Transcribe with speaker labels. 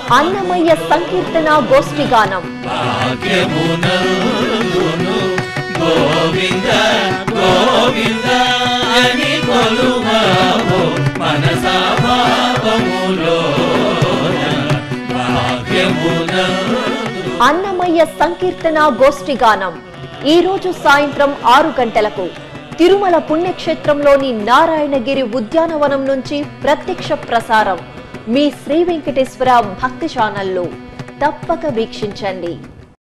Speaker 1: అన్నమయ్య సంకీర్తన గోష్ఠిగానం
Speaker 2: భాగ్యమునందును గోవింద గోవింద అని కొలువావో మనసా భావములో భాగ్యమునందు
Speaker 1: అన్నమయ్య సంకీర్తన గోష్ఠిగానం ఈ రోజు సాయంత్రం ఆరు గంటలకు తిరుమల పుణ్యక్షేత్రంలోని నారాయణగిరి ఉద్యానవనం నుంచి ప్రత్యక్ష ప్రసారం మీ శ్రీ వెంకటేశ్వర భక్తి ఛానల్లో తప్పక వీక్షించండి